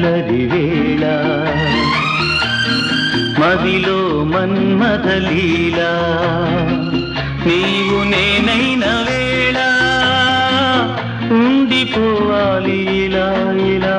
అల్లరి వేళ మదిలో మన్మథ లీలా నీవు నేనైన వేళ ఉండిపోవాలి ఇలా ఇలా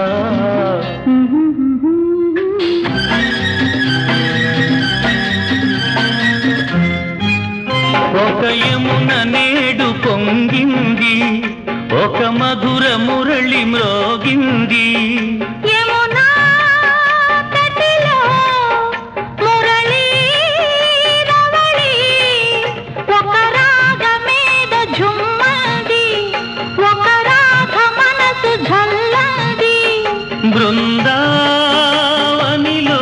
ఒక యమున నేడు పొంగింది ఒక మధుర మురళి మ్రోగింది యమునా తటిలో మురళీ రవళి ఒక రాగమేద ఝుమ్మది ఒక రాగ మనసు ఝల్లది బృందావనిలో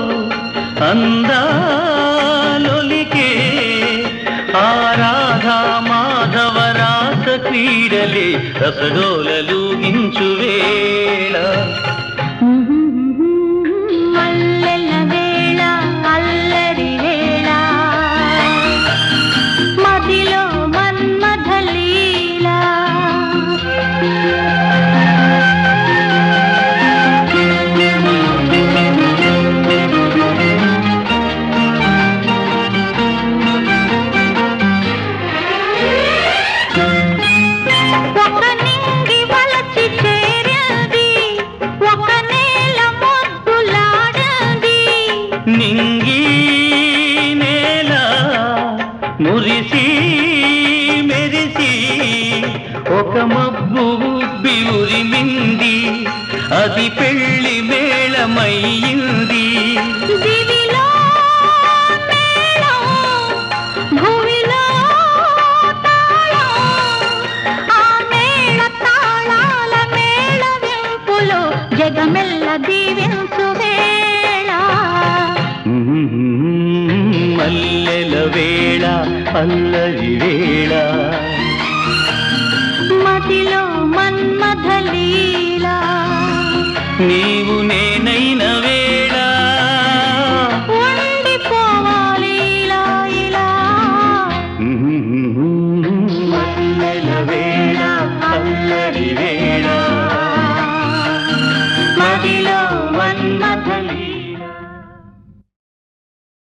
అందాలొలికే ఆరాధా మాధవ రాస క్రీడలే రసడోలూగించు వేళ మల్లెల వేళ అల్లరి వేళ మదిలో మన్మథ లీలా ఒక నింగి వలచి చేరింది ఒక నేల మొద్దులాడింది నింగి నేల మురిసి మెరిసి ఒక మబ్బు ఉబ్బి ఉరిమింది అది పెళ్లి మేళమయ్యింది దివిలో మేళం భూమిలో తాళం ఆ మేళ తాళాల మేళ వింపులో జగమెల్ల దీవించు వేళ మల్లెల వేళ అల్లరి వేళ మదిలో మన్మథ లీలా నీవు నేనైన వేళ ఉండిపోవాలి ఇలా ఇలా మల్లెల వేళ